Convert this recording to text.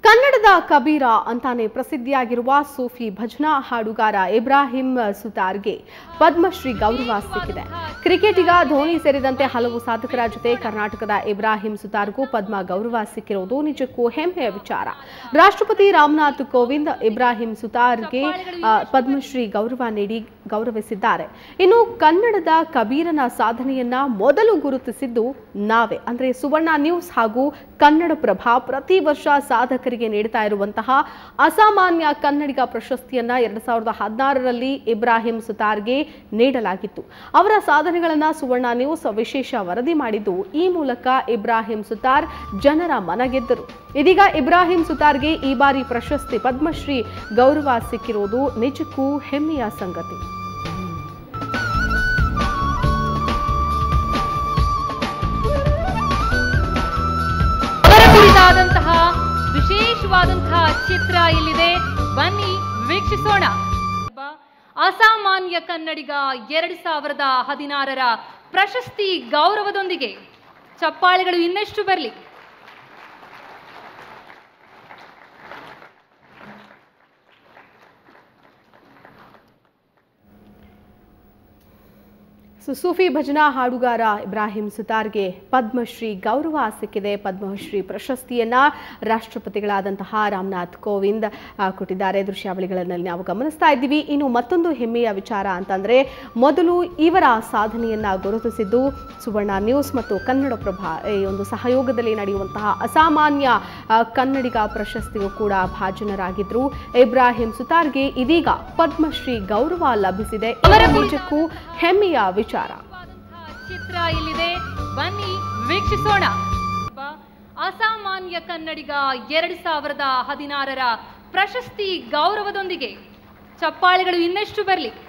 ಕನ್ನಡದ ಕಬೀರ ಅಂತಾನೆ ಪ್ರಸಿದ್ಧಿಯಾಗಿರುವ ಸೂಫಿ ಭಜನಾ ಹಾಡುಗಾರ ಇಬ್ರಾಹಿಂ ಸುತಾರ್ಗೆ ಪದ್ಮಶ್ರೀ ಗೌರವ ಸಿಕ್ಕಿದೆ ಕ್ರಿಕೆಟಿಗ ಧೋನಿ ಸೇರಿದಂತೆ ಹಲವು ಸಾಧಕರ ಜೊತೆ ಕರ್ನಾಟಕದ ಇಬ್ರಾಹಿಂ ಸುತಾರ್ಗೂ ಪದ್ಮ ಗೌರವ ಸಿಕ್ಕಿರುವುದು ನಿಜಕ್ಕೂ ಹೆಮ್ಮೆಯ ವಿಚಾರ ರಾಷ್ಟ್ರಪತಿ ರಾಮನಾಥ್ ಕೋವಿಂದ್ ಇಬ್ರಾಹಿಂ ಸುತಾರ್ಗೆ ಆ, ಪದ್ಮಶ್ರೀ ಗೌರವ ನೀಡಿ ಗೌರವಿಸಿದ್ದಾರೆ ಇನ್ನು ಕನ್ನಡದ ಕಬೀರನ ಸಾಧನೆಯನ್ನ ಮೊದಲು ಗುರುತಿಸಿದ್ದು ನಾವೇ ಅಂದ್ರೆ ಸುವರ್ಣ ನ್ಯೂಸ್ ಹಾಗೂ ಕನ್ನಡಪ್ರಭ ಪ್ರತಿ ವರ್ಷ ಸಾಧಕರಿಗೆ ನೀಡ್ತಾ ಇರುವಂತಹ ಅಸಾಮಾನ್ಯ ಕನ್ನಡಿಗ ಪ್ರಶಸ್ತಿಯನ್ನ ಎರಡ್ ಸಾವಿರದ ಹದಿನಾರರಲ್ಲಿ ಇಬ್ರಾಹಿಂ ಸುತಾರ್ಗೆ ನೀಡಲಾಗಿತ್ತು ಅವರ ಸಾಧನೆಗಳನ್ನ ಸುವರ್ಣ ನ್ಯೂಸ್ ವಿಶೇಷ ವರದಿ ಮಾಡಿದ್ದು ಈ ಮೂಲಕ ಇಬ್ರಾಹಿಂ ಸುತಾರ್ ಜನರ ಮನಗೆದ್ದರು ಇದೀಗ ಇಬ್ರಾಹಿಂ ಸುತಾರ್ಗೆ ಈ ಬಾರಿ ಪ್ರಶಸ್ತಿ ಪದ್ಮಶ್ರೀ ಗೌರವ ಸಿಕ್ಕಿರುವುದು ನಿಜಕ್ಕೂ ಹೆಮ್ಮೆಯ ಸಂಗತಿ ಅವರ ಕುರಿತಾದಂತಹ ವಿಶೇಷವಾದಂತಹ ಚಿತ್ರ ಇಲ್ಲಿದೆ ಬನ್ನಿ ವೀಕ್ಷಿಸೋಣ ಅಸಾಮಾನ್ಯ ಕನ್ನಡಿಗ ಎರಡು ಸಾವಿರದ ಹದಿನಾರರ ಪ್ರಶಸ್ತಿ ಗೌರವದೊಂದಿಗೆ ಚಪ್ಪಾಳೆಗಳು ಇನ್ನಷ್ಟು ಬರಲಿ ಸೊ ಸೂಫಿ ಭಜನಾ ಹಾಡುಗಾರ ಇಬ್ರಾಹಿಂ ಸುತಾರ್ಗೆ ಪದ್ಮಶ್ರೀ ಗೌರವ ಸಿಕ್ಕಿದೆ ಪದ್ಮಶ್ರೀ ಪ್ರಶಸ್ತಿಯನ್ನ ರಾಷ್ಟ್ರಪತಿಗಳಾದಂತಹ ರಾಮನಾಥ್ ಕೋವಿಂದ್ ಆ, ಕೊಟ್ಟಿದ್ದಾರೆ ದೃಶ್ಯಾವಳಿಗಳಲ್ಲಿ ನಾವು ಗಮನಿಸ್ತಾ ಇದ್ದೀವಿ ಇನ್ನು ಮತ್ತೊಂದು ಹೆಮ್ಮೆಯ ವಿಚಾರ ಅಂತಂದ್ರೆ ಮೊದಲು ಇವರ ಸಾಧನೆಯನ್ನ ಗುರುತಿಸಿದ್ದು ಸುವರ್ಣ ನ್ಯೂಸ್ ಮತ್ತು ಕನ್ನಡಪ್ರಭ ಈ ಒಂದು ಸಹಯೋಗದಲ್ಲಿ ನಡೆಯುವಂತಹ ಅಸಾಮಾನ್ಯ ಆ, ಕನ್ನಡಿಗ ಪ್ರಶಸ್ತಿಗೂ ಕೂಡ ಭಾಜನರಾಗಿದ್ರು ಇಬ್ರಾಹಿಂ ಸುತಾರ್ಗೆ ಇದೀಗ ಪದ್ಮಶ್ರೀ ಗೌರವ ಲಭಿಸಿದೆ ಇವರ ನಿಜಕ್ಕೂ ಹೆಮ್ಮೆಯ ವಿಚಾರ ಚಿತ್ರ ಇಲ್ಲಿದೆ ಬನ್ನಿ ವೀಕ್ಷಿಸೋಣ ಅಸಾಮಾನ್ಯ ಕನ್ನಡಿಗ ಎರಡು ಸಾವಿರದ ಹದಿನಾರರ ಪ್ರಶಸ್ತಿ ಗೌರವದೊಂದಿಗೆ ಚಪ್ಪಾಳೆಗಳು ಇನ್ನಷ್ಟು ಬರಲಿ